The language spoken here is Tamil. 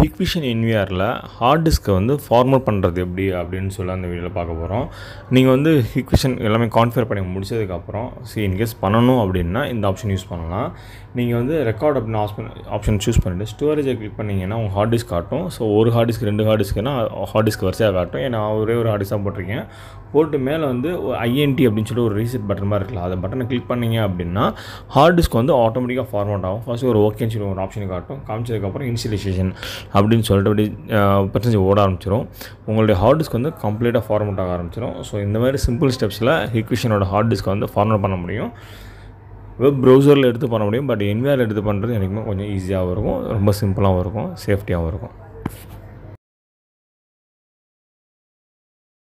ஹிக்விஷன் என்விஆரில் ஹார்ட் டிஸ்க்கை வந்து ஃபார்மட் பண்ணுறது எப்படி அப்படின்னு சொல்லி அந்த வீடியோவில் பார்க்க போகிறோம் நீங்கள் வந்து ஹிக்விஷன் எல்லாமே கான்ஃபிகர் பண்ணி முடிச்சதுக்கப்புறம் சி இன்கேஸ் பண்ணணும் அப்படின்னா இந்த ஆப்ஷன் யூஸ் பண்ணலாம் நீங்கள் வந்து ரெக்கார்ட் அப்படின்னு ஆப்ஷன் ஆப்ஷன் சூஸ் பண்ணிவிட்டு ஸ்டோரேஜை கிளிக் பண்ணிங்கன்னா உங்கள் ஹார்ட் டிஸ்க் காட்டும் ஸோ ஒரு ஹார்ட் டிஸ்க் ரெண்டு ஹார்ட் டிஸ்க்குனா ஹார்ட் டிஸ்க் வரிசையாக காட்டும் ஏன்னா ஒரே ஒரு ஹார்ட் டிஸ்க் தான் போட்டிருக்கேன் போட்டு மேலே வந்து ஐஎன்டி அப்படின்னு சொல்லி ஒரு ரீசெட் பட்டன் மாதிரி இருக்கலாம் அந்த பட்டனை கிளிக் பண்ணீங்க அப்படின்னா ஹார்ட் டிஸ்க் வந்து ஆட்டோமேட்டிக்காக ஃபார்மேட் ஆகும் ஃபர்ஸ்ட் ஒரு ஓகேன்னு சொல்லி ஒரு ஆப்ஷன் காட்டும் காமிச்சதுக்கப்புறம் இன்ஸ்டலேஷன் அப்படின்னு சொல்லிட்டு அப்படி பர்சன்டேஜ் ஓட ஆரம்பிச்சிடும் உங்களுடைய ஹார்ட் டிஸ்க் வந்து கம்ப்ளீட்டாக ஃபார்மேட் ஆக ஆரம்பிச்சிடும் ஸோ இந்த மாதிரி சிம்பிள் ஸ்டெப்ஸில் ஹிக்விஷனோட ஹார்ட் டிஸ்க்கை வந்து ஃபார்மேட் பண்ண முடியும் வெப் ப்ரௌசரில் எடுத்து பண்ண முடியும் பட் என்விஆர் எடுத்து பண்ணுறது எனக்குமே கொஞ்சம் ஈஸியாகவும் இருக்கும் ரொம்ப சிம்பிளாகவும் இருக்கும் சேஃப்டியாகவும் இருக்கும்